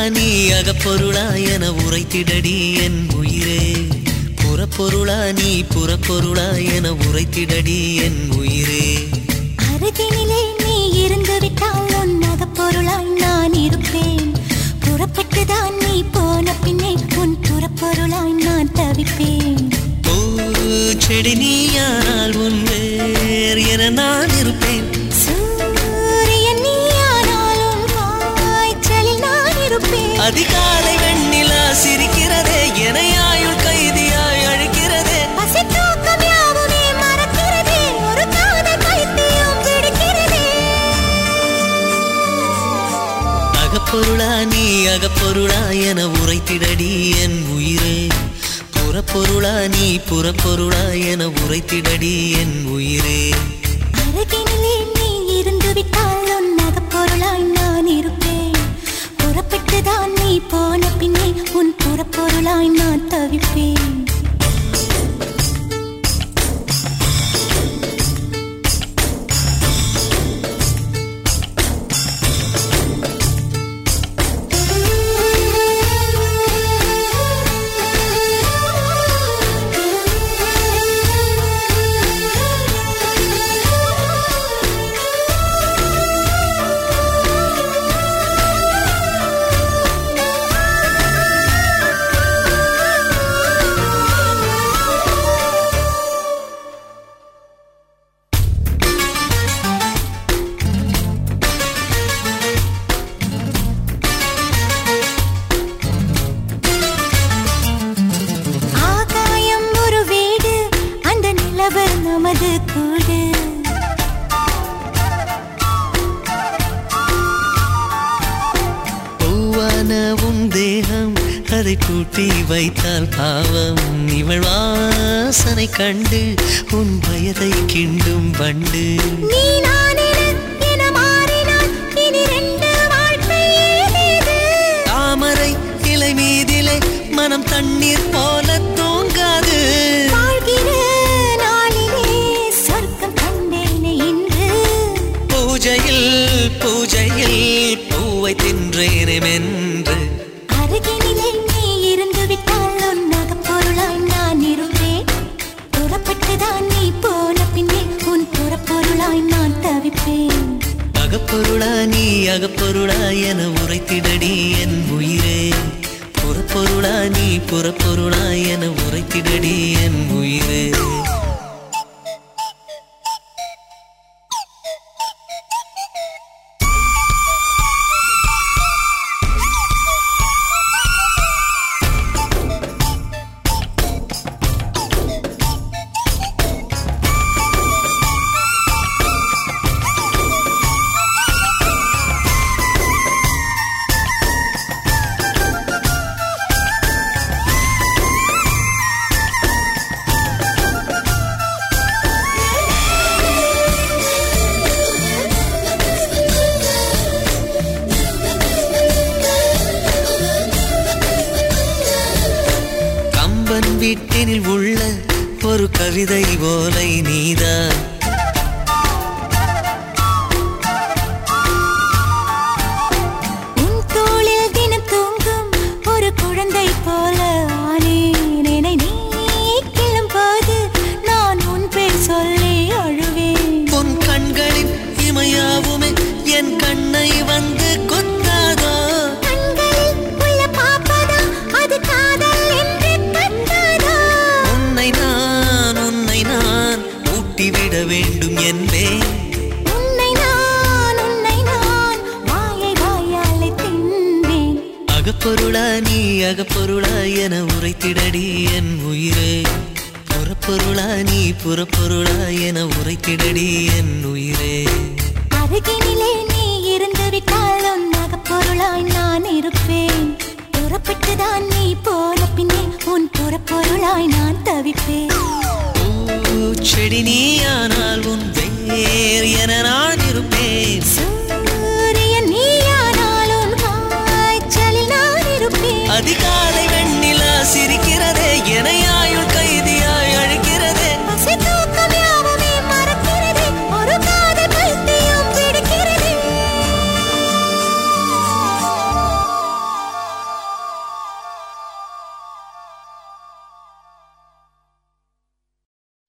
நீ அகப்பொருளா என உரைத்திடடி என் உயிரே புறப்பொருளா நீ புறப்பொருளா என உரைத்திடடி என் உயிரே அருகினிலே நீ இருந்து விட்டால் உன் அகப்பொருளாய் நான் இருப்பேன் புறப்பட்டுதான் நீ போன பின்னே உன் புறப்பொருளாய் நான் தவிப்பேன் பூச்செடி நீயானால் உன் வேர் என நான் இருப்பேன் சூரியன் நீயானாலும் காய்ச்சலில் நான் இருப்பேன் அதிகாலை வெண்ணிலா சிரிக்கிறதே என ஆயுள் கைதியாய் அழைக்கிறதே பசி தூக்கம் யாவுமே மறக்கிறதே ஒரு காதல் பைத்தியம் பிடிக்கிறதே அகப்பொருளா நீ அகப்பொருளா என உரைத்திடடி என் உயிரே புறப்பொருளா நீ புறப்பொருளா என உரைத்திடடி என் உயிரே அருகினிலே நீ இருந்து விட்டால் உன் அகப்பொருளாய் நான் இருப்பேன் புறப்பட்டுதான் நீ போன பின்னே உன் புறப்பொருளாய் நான் தவிப்பேன் ஆகாயம் ஒரு வீடு அந்த நிலவு நமது கூடு பூவான உன் தேகம் அதை கூட்டி வைத்தால் பாவம் இவள் வாசனை கண்டு உன் வயதை கிண்டும் வண்டு நீ நான் என என மாறினால் இனி ரெண்டு வாழ்க்கை ஏது தாமரை இலை மீதிலே மனம் தண்ணீர் போல தூங்காது வாழ்கிற நாளிலே சொர்க்கம் கண்டேனே இன்று பூஜையில் பூஜையில் பூவை தின்றேனே மென்று அருகினிலே நீ இருந்து விட்டால் உன் அகப்பொருளாய் நான் இருப்பேன் புறப்பட்டுதான் நீ போன பின்னே உன் புறப்பொருளாய் நான் தவிப்பேன் அகப்பொருளா நீ அகப்பொருளா என உரைத்திடடி என் உயிரே புறப்பொருளா நீ புறப்பொருளா என உரைத்திடடி என் உயிரே கம்பன் வீட்டினில் உள்ள ஒரு கவிதை போலை நீதான் உன் தோளில் தினம் தூங்கும் ஒரு குழந்தை போல ஆனேன் என்னை நீ கிள்ளும் போது நான் உன் பேர் சொல்லி அழுவேன் உன் கண்களின் இமையாவுமே என் கண்ணை வந்து கொத்தாதோ கண்களில் உள்ள பாப்பதா அது காதல் என்று கத்தாதா உன்னை நான் உன்னை நான் ஊட்டிவிட வேண்டும் என்பேன் உன்னை நான் உன்னை நான் வாயை வாயாலே தின்பேன் அகப்பொருளா நீ அகப்பொருளா என உரைத்திடடி என் உயிரே புறப்பொருளா நீ புறப்பொருளா என உரைத்திடடி என் உயிரே அருகினிலே நீ இருந்து விட்டால் உன் அகப்பொருளாய் நான் இருப்பேன் புறப்பட்டுதான் நீ போன பின்னே உன் புறப்பொருளாய் நான் தவிப்பேன் பூச்செடி நீயானால் உன் வேர் என நான்